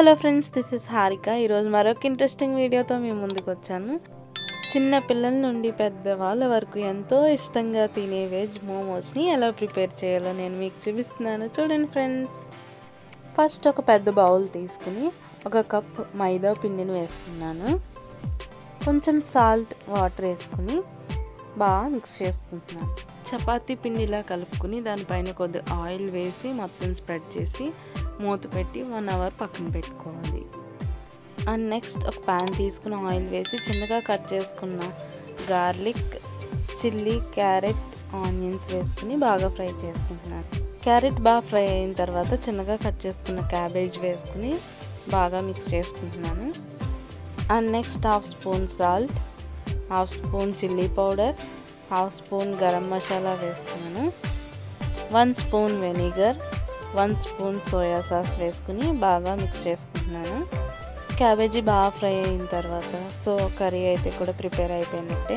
hello friends this is Harika ఈరోజు మరొక interesting వీడియోతో మేము ముందుకు వచ్చాను చిన్న పిల్లల నుండి పెద్దవాళ్ళ వరకు ఎంతో ఇష్టంగా తినే వెజ్ మోమోస్ని ఎలా ప్రిపేర్ చేయాలో నేను మీకు చూపిస్తున్నాను చూడండి ఫ్రెండ్స్ ఫస్ట్ ఒక పెద్ద బౌల్ తీసుకుని ఒక కప్ మైదా పిండిని వేసుకున్నాను కొంచెం సాల్ట్ వాటర్ వేసుకుని బాగా మిక్స్ చేసుకుంటున్నాను చపాతీ పిండిలా కలుపుకుని దానిపైన కొద్ది ఆయిల్ వేసి మొత్తం స్ప్రెడ్ చేసి మూత పెట్టి వన్ అవర్ పక్కన పెట్టుకోవాలి అండ్ నెక్స్ట్ ఒక ప్యాన్ తీసుకుని ఆయిల్ వేసి చిన్నగా కట్ చేసుకున్న గార్లిక్ చిల్లీ క్యారెట్ ఆనియన్స్ వేసుకుని బాగా ఫ్రై చేసుకుంటున్నాను క్యారెట్ బాగా ఫ్రై అయిన తర్వాత చిన్నగా కట్ చేసుకున్న క్యాబేజ్ వేసుకుని బాగా మిక్స్ చేసుకుంటున్నాను and next half spoon salt half spoon chilli powder half spoon garam masala వేస్తున్నాను one spoon vinegar one spoon soya sauce వేసుకుని బాగా మిక్స్ చేసుకుంటున్నాను క్యాబేజీ బాగా ఫ్రై అయిన తర్వాత సో కర్రీ అయితే కూడా ప్రిపేర్ అయిపోయినట్టే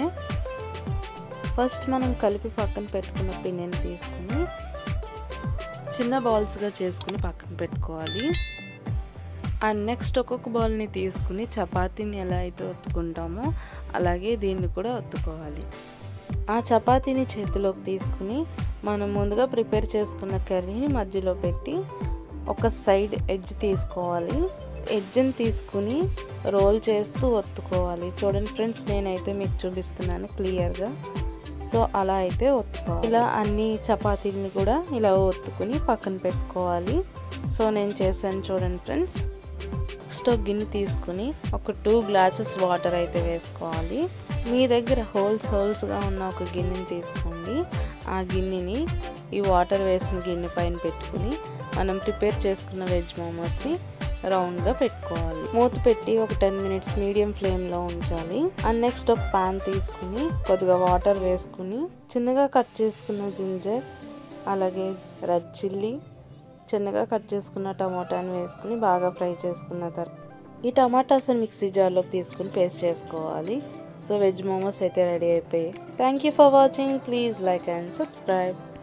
ఫస్ట్ మనం కలిపి పక్కన పెట్టుకున్న పిండిని తీసుకుని చిన్న బాల్స్గా చేసుకుని పక్కన పెట్టుకోవాలి అండ్ నెక్స్ట్ ఒక్కొక్క బాల్ని తీసుకుని చపాతీని ఎలా అయితే ఒత్తుకుంటామో అలాగే దీన్ని కూడా ఒత్తుకోవాలి ఆ చపాతీని చేతిలోకి తీసుకుని మనం ముందుగా ప్రిపేర్ చేసుకున్న కర్రీని మధ్యలో పెట్టి ఒక సైడ్ ఎడ్జ్ తీసుకోవాలి ఎడ్జ్ని తీసుకుని రోల్ చేస్తూ ఒత్తుకోవాలి చూడండి ఫ్రెండ్స్ నేనైతే మీకు చూపిస్తున్నాను క్లియర్గా సో అలా అయితే ఒత్తుకోవాలి ఇలా అన్ని చపాతీలని కూడా ఇలా ఒత్తుకుని పక్కన పెట్టుకోవాలి సో నేను చేశాను చూడండి ఫ్రెండ్స్ నెక్స్ట్ ఒక గిన్నె తీసుకుని ఒక టూ గ్లాసెస్ వాటర్ అయితే వేసుకోవాలి మీ దగ్గర హోల్స్ హోల్స్గా ఉన్న ఒక గిన్నెని తీసుకోండి ఆ గిన్నెని ఈ వాటర్ వేసిన గిన్నె పైన పెట్టుకుని మనం ప్రిపేర్ చేసుకున్న వెజ్ మోమోస్ని రౌండ్గా పెట్టుకోవాలి మూత పెట్టి ఒక టెన్ మినిట్స్ మీడియం ఫ్లేమ్లో ఉంచాలి అండ్ నెక్స్ట్ ఒక పాన్ తీసుకుని కొద్దిగా వాటర్ వేసుకుని చిన్నగా కట్ చేసుకున్న జింజర్ అలాగే రెడ్ చిల్లీ చిన్నగా కట్ చేసుకున్న టమాటాని వేసుకుని బాగా ఫ్రై చేసుకున్న తర్వాత ఈ టమాటాస్ని మిక్సీ జార్లోకి తీసుకుని పేస్ట్ చేసుకోవాలి సో వెజ్ మోమోస్ అయితే రెడీ అయిపోయాయి thank you for watching please like and subscribe